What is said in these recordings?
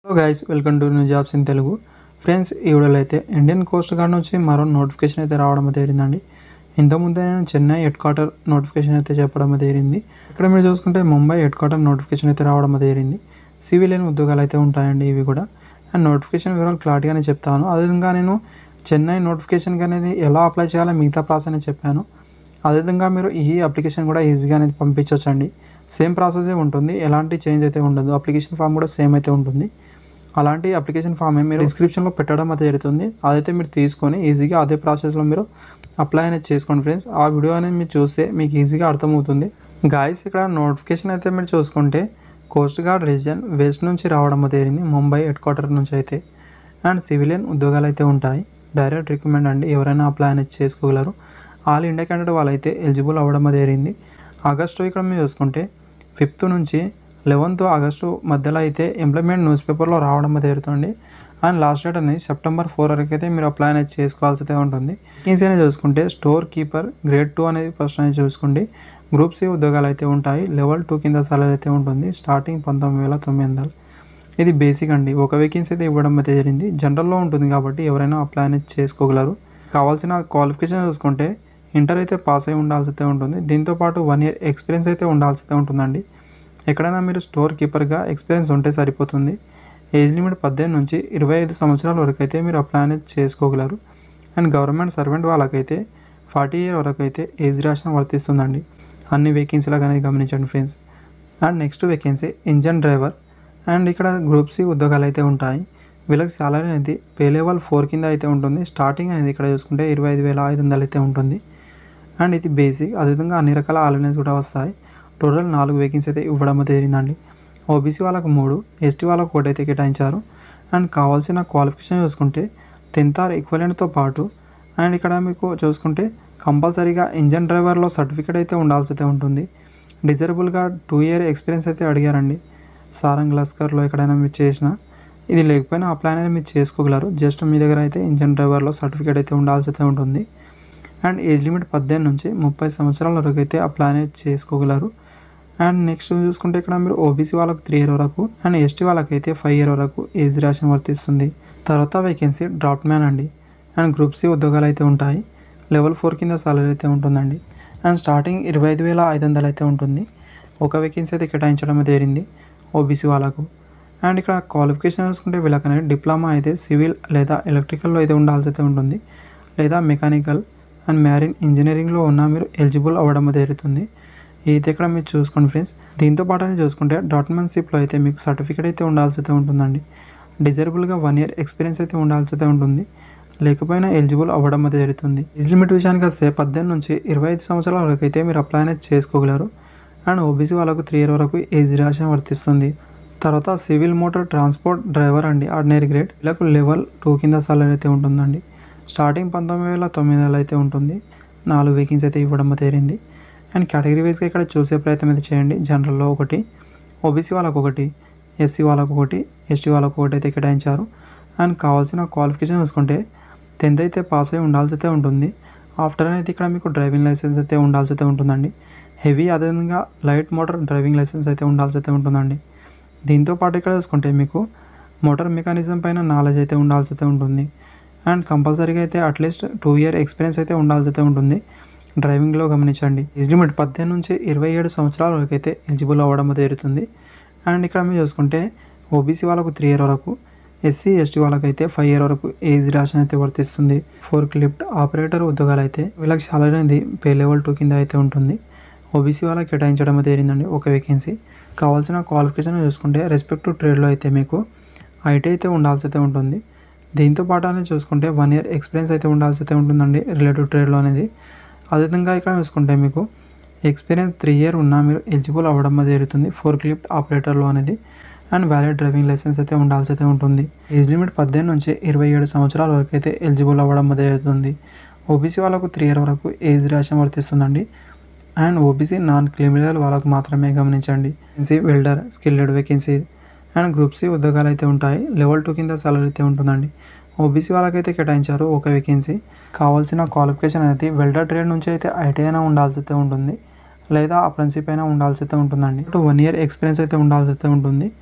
hello guys welcome to new jobs in Telugu friends ఈ వీడియోలో అయితే ఇండియన్ కోస్ట్ గార్డ్ నుంచి మరో నోటిఫికేషన్ అయితే రావడం అయితే జరిగిందండి ఇంతకుముందే నేను చెన్నై హెడ్ క్వార్టర్ నోటిఫికేషన్ అయితే చెప్పడం అయితే జరిగింది ఇక్కడ మీరు చూసుకుంటే ముంబై హెడ్ క్వార్టర్ నోటిఫికేషన్ అయితే రావడం అయితే జరిగింది సివిలియన్ ఉద్యోగాలు అయితే ఉంటాయండి ఇవి కూడా అండ్ నోటిఫికేషన్ వివరాలు క్లారిటీగానే చెప్తాను అదేవిధంగా నేను చెన్నై నోటిఫికేషన్కి అనేది ఎలా అప్లై చేయాలో మిగతా ప్రాసెస్ అని చెప్పాను అదేవిధంగా మీరు ఈ అప్లికేషన్ కూడా ఈజీగా అనేది పంపించవచ్చండి సేమ్ ప్రాసెసే ఉంటుంది ఎలాంటి చేంజ్ అయితే ఉండదు అప్లికేషన్ ఫామ్ కూడా సేమ్ అయితే ఉంటుంది అలాంటి అప్లికేషన్ ఫామ్ మీరు డిస్క్రిప్షన్లో పెట్టడం అయితే జరుగుతుంది అదైతే మీరు తీసుకొని ఈజీగా అదే ప్రాసెస్లో మీరు అప్లై అనేది చేసుకోండి ఫ్రెండ్స్ ఆ వీడియో అనేది మీరు చూస్తే మీకు ఈజీగా అర్థమవుతుంది గాయస్ ఇక్కడ నోటిఫికేషన్ అయితే మీరు చూసుకుంటే కోస్ట్ గార్డ్ రీజన్ వెస్ట్ నుంచి రావడం అయితే జరిగింది ముంబై హెడ్ క్వార్టర్ నుంచి అయితే అండ్ సివిలియన్ ఉద్యోగాలు అయితే ఉంటాయి డైరెక్ట్ రిక్రూట్మెంట్ అండి ఎవరైనా అప్లై అనేది చేసుకోగలరు ఆల్ ఇండియా క్యాండిడేట్ వాళ్ళైతే ఎలిజిబుల్ అవ్వడం అయితే జరిగింది ఆగస్టు ఇక్కడ మీరు చూసుకుంటే ఫిఫ్త్ నుంచి లెవెన్త్ ఆగస్టు మధ్యలో అయితే ఎంప్లాయ్మెంట్ న్యూస్ పేపర్లో రావడం అయితే జరుగుతుంది అండ్ లాస్ట్ డేట్ అనేది సెప్టెంబర్ ఫోర్ వరకు అయితే మీరు అప్లై అనేది చేసుకోవాల్సి అయితే ఉంటుంది వేకెన్సీ అనేది చూసుకుంటే స్టోర్ కీపర్ గ్రేడ్ టూ అనేది ఫస్ట్ అనేది చూసుకోండి గ్రూప్ సి ఉద్యోగాలు అయితే ఉంటాయి లెవెల్ టూ కింద సాలరీ అయితే ఉంటుంది స్టార్టింగ్ పంతొమ్మిది వేల తొమ్మిది వందలు ఇది బేసిక్ అండి ఒక వేకెన్సీ అయితే ఇవ్వడం అయితే జరిగింది జనరల్లో ఉంటుంది కాబట్టి ఎవరైనా అప్లై అనేది చేసుకోగలరు కావాల్సిన క్వాలిఫికేషన్ చూసుకుంటే ఇంటర్ అయితే పాస్ అయి ఉండాల్సి అయితే ఉంటుంది దీంతోపాటు వన్ ఇయర్ ఎక్స్పీరియన్స్ అయితే ఉండాల్సి అయితే ఉంటుందండి ఎక్కడైనా మీరు స్టోర్ కీపర్గా ఎక్స్పీరియన్స్ ఉంటే సరిపోతుంది ఏజ్ లిమిట్ పద్దెనిమిది నుంచి ఇరవై ఐదు సంవత్సరాల వరకు అయితే మీరు అప్లై అనేది చేసుకోగలరు అండ్ గవర్నమెంట్ సర్వెంట్ వాళ్ళకైతే ఫార్టీ ఇయర్ వరకు అయితే ఏజ్ రేషన్ వర్తిస్తుందండి అన్ని వేకెన్సీలకు అనేది గమనించండి friends and next vacancy engine driver and ఇక్కడ గ్రూప్ సి ఉద్యోగాలు అయితే ఉంటాయి వీళ్ళకి సాలరీ అనేది పే లెవెల్ ఫోర్ కింద అయితే ఉంటుంది స్టార్టింగ్ అనేది ఇక్కడ చూసుకుంటే ఇరవై ఐదు వేల ఐదు వందలు అయితే ఉంటుంది అండ్ ఇది బేసిక్ అదేవిధంగా అన్ని రకాల ఆలయన్స్ కూడా వస్తాయి టోటల్ నాలుగు వేకెన్సీ అయితే ఇవ్వడం అయితే జరిగిందండి ఓబీసీ వాళ్ళకు మూడు ఎస్టీ వాళ్ళకు ఒకటి అయితే కేటాయించారు అండ్ కావాల్సిన క్వాలిఫికేషన్ చూసుకుంటే టెన్త్ ఆర్ ఈక్వలెంట్తో పాటు అండ్ ఇక్కడ మీకు చూసుకుంటే కంపల్సరీగా ఇంజన్ డ్రైవర్లో సర్టిఫికేట్ అయితే ఉండాల్సి అయితే ఉంటుంది డిజరబుల్గా టూ ఇయర్ ఎక్స్పీరియన్స్ అయితే అడిగారండి సారంగ్ లస్కర్లో ఎక్కడైనా మీరు చేసిన ఇది లేకపోయినా అప్లై అనేది మీరు చేసుకోగలరు జస్ట్ మీ దగ్గర అయితే ఇంజన్ డ్రైవర్లో సర్టిఫికేట్ అయితే ఉండాల్సి అయితే ఉంటుంది అండ్ ఏజ్ లిమిట్ పద్దెనిమిది నుంచి ముప్పై సంవత్సరాల వరకు అయితే అప్లై అనేది చేసుకోగలరు అండ్ నెక్స్ట్ చూసుకుంటే ఇక్కడ మీరు ఓబీసీ వాళ్ళకు త్రీ ఇయర్ వరకు అండ్ ఎస్టీ వాళ్ళకైతే ఫైవ్ ఇయర్ వరకు ఏజ్ రేషన్ వర్తిస్తుంది తర్వాత వేకెన్సీ డ్రాప్ మ్యాన్ అండి అండ్ గ్రూప్ సి ఉద్యోగాలు అయితే ఉంటాయి లెవెల్ ఫోర్ కింద సాలరీ అయితే ఉంటుందండి అండ్ స్టార్టింగ్ ఇరవై ఐదు వేల ఐదు వందలు అయితే ఉంటుంది ఒక వేకెన్సీ అయితే కేటాయించడం అయితే జరిగింది ఓబీసీ వాళ్ళకు అండ్ ఇక్కడ క్వాలిఫికేషన్ చూసుకుంటే వీళ్ళకనేది డిప్లొమా అయితే సివిల్ లేదా ఎలక్ట్రికల్లో అయితే ఉండాల్సి అయితే ఉంటుంది లేదా మెకానికల్ అండ్ మ్యారిన్ ఇంజనీరింగ్లో ఉన్న మీరు ఎలిజిబుల్ అవ్వడం అయితే జరుగుతుంది ఇది ఇక్కడ మీరు చూసుకోండి ఫ్రెండ్స్ దీంతో పాటు అని చూసుకుంటే డాక్యుమెంట్షిప్లో అయితే మీకు సర్టిఫికేట్ అయితే ఉండాల్సి అయితే ఉంటుందండి డిజరబుల్గా వన్ ఇయర్ ఎక్స్పీరియన్స్ అయితే ఉండాల్సి అయితే ఉంటుంది లేకపోయినా ఎలిజిబుల్ అవ్వడం అయితే జరుగుతుంది ఏజ్ లిమిట్ విషయానికి వస్తే పద్దెనిమిది నుంచి ఇరవై ఐదు సంవత్సరాల వరకు అయితే మీరు అప్లై అనేది చేసుకోగలరు అండ్ ఓబీసీ వాళ్ళకు త్రీ ఇయర్ వరకు ఏజ్ రేషన్ వర్తిస్తుంది తర్వాత సివిల్ మోటార్ ట్రాన్స్పోర్ట్ డ్రైవర్ అండి ఆర్డినరీ గ్రేడ్ వీళ్ళకు లెవెల్ టూ కింద సాలరీ అయితే ఉంటుందండి స్టార్టింగ్ పంతొమ్మిది వేల తొమ్మిది వేలు అయితే ఉంటుంది నాలుగు వేకెన్సీ అయితే ఇవ్వడం అయితే జరిగింది అండ్ కేటగిరీ వైజ్గా ఇక్కడ చూసే ప్రయత్నం అయితే చేయండి జనరల్లో ఒకటి ఓబీసీ వాళ్ళకు ఒకటి ఎస్సీ వాళ్ళకు ఒకటి ఎస్టీ వాళ్ళకు ఒకటి అయితే కేటాయించారు అండ్ కావాల్సిన క్వాలిఫికేషన్ చూసుకుంటే టెన్త్ అయితే పాస్ అయి ఉండాల్సి అయితే ఉంటుంది ఆఫ్టర్ అయితే ఇక్కడ మీకు డ్రైవింగ్ లైసెన్స్ అయితే ఉండాల్సి అయితే ఉంటుందండి హెవీ అదేవిధంగా లైట్ మోటార్ డ్రైవింగ్ లైసెన్స్ అయితే ఉండాల్సి అయితే ఉంటుందండి దీంతో పాటు ఇక్కడ చూసుకుంటే మీకు మోటార్ మెకానిజం పైన నాలెడ్జ్ అయితే ఉండాల్సి అయితే ఉంటుంది అండ్ కంపల్సరీగా అయితే అట్లీస్ట్ టూ ఇయర్ ఎక్స్పీరియన్స్ అయితే ఉండాల్సి అయితే ఉంటుంది డ్రైవింగ్లో గమనించండి ఏజ్ లిమిట్ పద్దెనిమిది నుంచి ఇరవై ఏడు సంవత్సరాల వరకు అయితే ఎలిజిబుల్ అవ్వడం అయితే జరుగుతుంది అండ్ ఇక్కడ మీరు చూసుకుంటే ఓబీసీ వాళ్ళకు త్రీ ఇయర్ వరకు ఎస్సీ ఎస్టీ వాళ్ళకైతే ఫైవ్ ఇయర్ వరకు ఏజ్ రేషన్ అయితే వర్తిస్తుంది ఫోర్క్ లిఫ్ట్ ఆపరేటర్ ఉద్యోగాలు అయితే వీళ్ళకి సాలరీ అనేది పే లెవెల్ టూ కింద అయితే ఉంటుంది ఓబీసీ వాళ్ళకి కేటాయించడం అయితే జరిగిందండి ఒక వేకెన్సీ కావాల్సిన క్వాలిఫికేషన్ చూసుకుంటే రెస్పెక్టివ్ ట్రేడ్లో అయితే మీకు ఐటీ అయితే ఉండాల్సి అయితే ఉంటుంది దీంతో పాటు అనేది చూసుకుంటే వన్ ఇయర్ ఎక్స్పీరియన్స్ అయితే ఉండాల్సి అయితే ఉంటుందండి రిలేటివ్ ట్రేడ్లో అనేది అదేవిధంగా ఇక్కడ చూసుకుంటే మీకు ఎక్స్పీరియన్స్ త్రీ ఇయర్ ఉన్నా మీరు ఎలిజిబుల్ అవ్వడం అనేది జరుగుతుంది ఫోర్ లిఫ్ట్ ఆపరేటర్లో అనేది అండ్ వ్యాలిడ్ డ్రైవింగ్ లైసెన్స్ అయితే ఉండాల్సి అయితే ఉంటుంది ఏజ్ లిమిట్ పద్దెనిమిది నుంచి ఇరవై ఏడు సంవత్సరాల వరకు అయితే ఎలిజిబుల్ అవ్వడం అనేది జరుగుతుంది ఓబీసీ వాళ్ళకు త్రీ ఇయర్ వరకు ఏజ్ రేషన్ వర్తిస్తుందండి అండ్ ఓబీసీ నాన్ క్రిమినల్ వాళ్ళకు మాత్రమే గమనించండి NC welder skilled vacancy and group C ఉద్యోగాలు అయితే ఉంటాయి లెవెల్ టూ కింద సాలరీ అయితే ఉంటుందండి ఓబీసీ వాళ్ళకైతే కేటాయించారు ఒక వేకెన్సీ కావాల్సిన క్వాలిఫికేషన్ అనేది వెల్డర్ ట్రేడ్ నుంచి అయితే ఐటీ అయినా ఉండాల్సి అయితే ఉంటుంది లేదా అప్రెన్సిప్ అయినా ఉండాల్సి అయితే ఉంటుందండి వన్ ఇయర్ ఎక్స్పీరియన్స్ అయితే ఉండాల్సి అయితే ఉంటుంది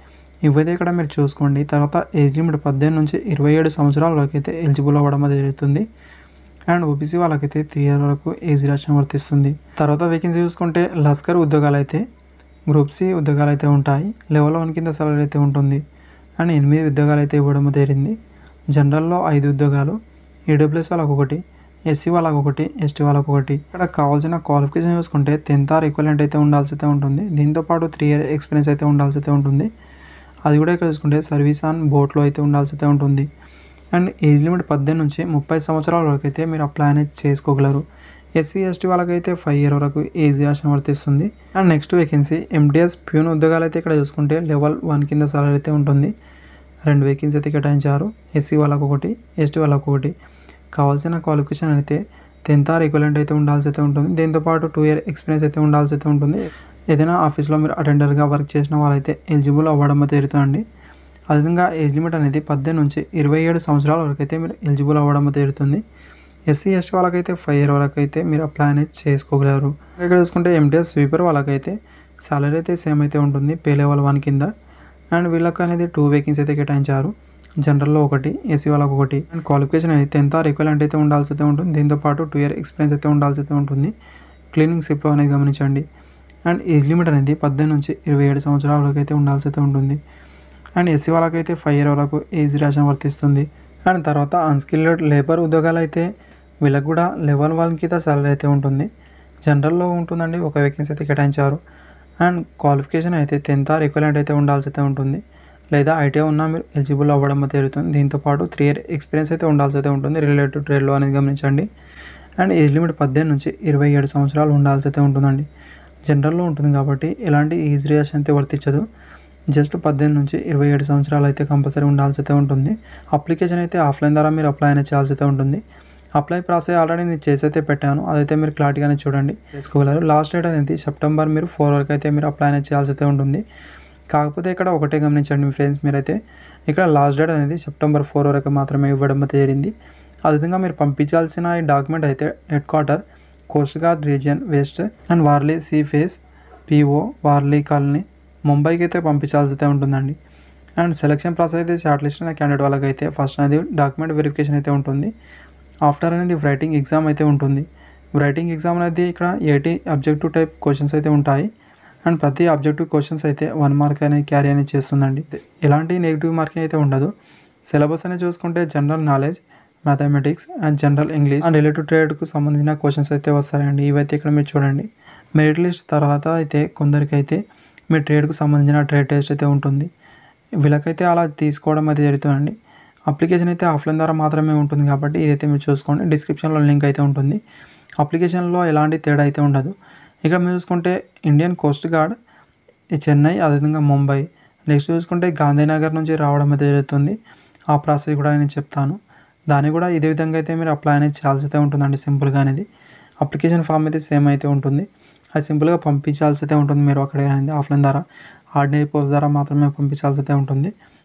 ఇవైతే ఇక్కడ మీరు చూసుకోండి తర్వాత ఏజ్ లిమిట్ పద్దెనిమిది నుంచి ఇరవై ఏడు సంవత్సరాల వరకు అయితే ఎలిజిబుల్ అవ్వడం అనేది జరుగుతుంది అండ్ ఓబీసీ వాళ్ళకైతే త్రీ ఇయర్ వరకు ఏజ్ రిలాక్షన్ వర్తిస్తుంది తర్వాత వేకెన్సీ చూసుకుంటే లస్కర్ ఉద్యోగాలు అయితే గ్రూప్ సి ఉద్యోగాలు అయితే ఉంటాయి లెవెల్ వన్ కింద సాలరీ అయితే ఉంటుంది అండ్ ఎనిమిది ఉద్యోగాలు అయితే ఇవ్వడం జరిగింది జనరల్లో ఐదు ఉద్యోగాలు ఈడబ్ల్యూఎస్ వాళ్ళకు ఒకటి ఎస్సీ వాళ్ళకు ఒకటి ఎస్టీ వాళ్ళకు ఒకటి ఇక్కడ కావాల్సిన క్వాలిఫికేషన్ చూసుకుంటే టెన్త్ ఆర్ ఈక్వలెంట్ అయితే ఉండాల్సి అయితే ఉంటుంది దీంతోపాటు త్రీ ఇయర్ ఎక్స్పీరియన్స్ అయితే ఉండాల్సి అయితే ఉంటుంది అది కూడా ఇక్కడ చూసుకుంటే సర్వీస్ ఆన్ బోట్లో అయితే ఉండాల్సి అయితే ఉంటుంది అండ్ ఏజ్ లిమిట్ పద్దెనిమిది నుంచి ముప్పై సంవత్సరాల వరకు అయితే మీరు అప్లై అనేది చేసుకోగలరు ఎస్సీ ఎస్టీ వాళ్ళకైతే ఫైవ్ ఇయర్ వరకు ఏజ్ రిలాక్షన్ వర్తిస్తుంది and next vacancy MTS peon ఉద్యోగాలు అయితే ఇక్కడ చూసుకుంటే లెవెల్ వన్ కింద సాలరీ అయితే ఉంటుంది రెండు వేకెన్సీ అయితే కేటాయించారు ఎస్సీ వాళ్ళకు ఒకటి ఎస్టీ వాళ్ళకు ఒకటి కావాల్సిన క్వాలిఫికేషన్ అయితే టెన్త్ ఆర్ ఈక్వలెంట్ అయితే ఉండాల్సి అయితే ఉంటుంది దీంతోపాటు టూ ఇయర్ ఎక్స్పీరియన్స్ అయితే ఉండాల్సి అయితే ఉంటుంది ఏదైనా ఆఫీస్లో మీరు అటెండర్గా వర్క్ చేసిన వాళ్ళైతే ఎలిజిబుల్ అవ్వడం అయితే జరుగుతుందండి అదేవిధంగా ఏజ్ లిమిట్ అనేది పద్దెనిమిది నుంచి ఇరవై ఏడు సంవత్సరాల వరకు అయితే మీరు ఎలిజిబుల్ అవ్వడం అయితే జరుగుతుంది ఎస్సీ ఎస్టీ వాళ్ళకైతే ఫైవ్ ఇయర్ వరకు అయితే మీరు అప్లై అనేది చేసుకోగలరు ఇక్కడ చూసుకుంటే ఎంటీఎస్ స్వీపర్ వాళ్ళకైతే సాలరీ అయితే సేమ్ అయితే ఉంటుంది పే లెవెల్ వన్ కింద అండ్ వీళ్ళకి అనేది టూ వేకెన్సీ అయితే కేటాయించారు జనరల్లో ఒకటి ఏసీ వాళ్ళకి ఒకటి అండ్ క్వాలిఫికేషన్ అయితే టెన్త్ ఆర్ ఈక్వలెంట్ అయితే ఉండాల్సి అయితే ఉంటుంది దీంతోపాటు టూ ఇయర్ ఎక్స్పీరియన్స్ అయితే ఉండాల్సి అయితే ఉంటుంది క్లీనింగ్ షిప్లో అనేది గమనించండి అండ్ ఏజ్ లిమిట్ అనేది పద్దెనిమిది నుంచి ఇరవై ఏడు సంవత్సరాల వరకు అయితే ఉండాల్సి అయితే ఉంటుంది అండ్ ఎస్సీ వాళ్ళకైతే ఫైవ్ ఇయర్ వరకు ఏజ్ రేషన్ వర్తిస్తుంది అండ్ తర్వాత అన్స్కిల్డ్ లేబర్ ఉద్యోగాలు అయితే వీళ్ళకి కూడా లెవెల్ వన్ కింద సాలరీ అయితే ఉంటుంది జనరల్లో ఉంటుందండి ఒక వేకెన్సీ అయితే కేటాయించారు అండ్ క్వాలిఫికేషన్ అయితే టెన్త్ ఆర్ ఈక్వలెంట్ అయితే ఉండాల్సి అయితే ఉంటుంది లేదా ఐటీఐ ఉన్నా మీరు ఎలిజిబుల్ అవ్వడం అయితే జరుగుతుంది దీంతోపాటు త్రీ ఇయర్ ఎక్స్పీరియన్స్ అయితే ఉండాల్సి అయితే ఉంటుంది రిలేటెడ్ ట్రేడ్లో అనేది గమనించండి అండ్ ఏజ్ లిమిట్ పద్దెనిమిది నుంచి ఇరవై ఏడు సంవత్సరాలు ఉండాల్సి అయితే ఉంటుందండి జనరల్లో ఉంటుంది కాబట్టి ఎలాంటి ఈజ్ రియాక్షన్ అయితే వర్తించదు జస్ట్ పద్దెనిమిది నుంచి ఇరవై ఏడు సంవత్సరాలు అయితే కంపల్సరీ ఉండాల్సి అయితే ఉంటుంది అప్లికేషన్ అయితే ఆఫ్లైన్ ద్వారా మీరు అప్లై అనేది చేయాల్సి అయితే ఉంటుంది అప్లై ప్రాసెస్ ఆల్రెడీ నేను చేసి అయితే పెట్టాను అదైతే మీరు క్లారిటీగానే చూడండి చేసుకోగలరు లాస్ట్ డేట్ అనేది సెప్టెంబర్ మీరు ఫోర్ వరకు అయితే మీరు అప్లై అనేది చేయాల్సి అయితే ఉంటుంది కాకపోతే ఇక్కడ ఒకటే గమనించండి మీ ఫ్రెండ్స్ మీరైతే ఇక్కడ లాస్ట్ డేట్ అనేది సెప్టెంబర్ ఫోర్ వరకు మాత్రమే ఇవ్వడం అయితే జరిగింది అదేవిధంగా మీరు పంపించాల్సిన ఈ డాక్యుమెంట్ అయితే head quarter coast guard region west and Worli sea face PO Worli colony ముంబైకి అయితే పంపించాల్సి అయితే ఉంటుందండి అండ్ సెలక్షన్ ప్రాసెస్ అయితే షార్ట్ లిస్ట్ అయిన క్యాండిడేట్ వాళ్ళకి అయితే ఫస్ట్ అనేది డాక్యుమెంట్ వెరిఫికేషన్ అయితే ఉంటుంది ఆఫ్టర్ అనేది రైటింగ్ ఎగ్జామ్ అయితే ఉంటుంది రైటింగ్ ఎగ్జామ్ అనేది ఇక్కడ ఎయిటీ అబ్జెక్టివ్ టైప్ క్వశ్చన్స్ అయితే ఉంటాయి అండ్ ప్రతి అబ్జెక్టివ్ క్వశ్చన్స్ అయితే వన్ మార్క్ అనేది క్యారీ అనేది చేస్తుందండి ఎలాంటి నెగిటివ్ మార్కింగ్ అయితే ఉండదు సిలబస్ అనేది చూసుకుంటే general knowledge mathematics and general English and relative ట్రేడ్కు సంబంధించిన క్వశ్చన్స్ అయితే వస్తాయండి ఇవైతే ఇక్కడ మీరు చూడండి మెరిట్ లిస్ట్ తర్వాత అయితే కొందరికి అయితే మీ ట్రేడ్కు సంబంధించిన ట్రేడ్ టెస్ట్ అయితే ఉంటుంది వీళ్ళకైతే అలా తీసుకోవడం అయితే జరుగుతుందండి అప్లికేషన్ అయితే ఆఫ్లైన్ ద్వారా మాత్రమే ఉంటుంది కాబట్టి ఇదైతే మీరు చూసుకోండి డిస్క్రిప్షన్లో లింక్ అయితే ఉంటుంది అప్లికేషన్లో ఎలాంటి తేడా అయితే ఉండదు ఇక్కడ మీరు చూసుకుంటే ఇండియన్ కోస్ట్ గార్డ్ ఈ చెన్నై అదేవిధంగా ముంబై నెక్స్ట్ చూసుకుంటే గాంధీనగర్ నుంచి రావడం అయితే జరుగుతుంది ఆ ప్రాసెస్ కూడా నేను చెప్తాను దాన్ని కూడా ఇదే విధంగా అయితే మీరు అప్లై అనేది చేయాల్సి అయితే ఉంటుందండి సింపుల్గా అనేది అప్లికేషన్ ఫామ్ అయితే సేమ్ అయితే ఉంటుంది అది సింపుల్గా పంపించాల్సి అయితే ఉంటుంది మీరు అక్కడ అనేది ఆఫ్లైన్ ద్వారా ఆర్డినరీ పోస్ట్ ద్వారా మాత్రమే పంపించాల్సి అయితే ఉంటుంది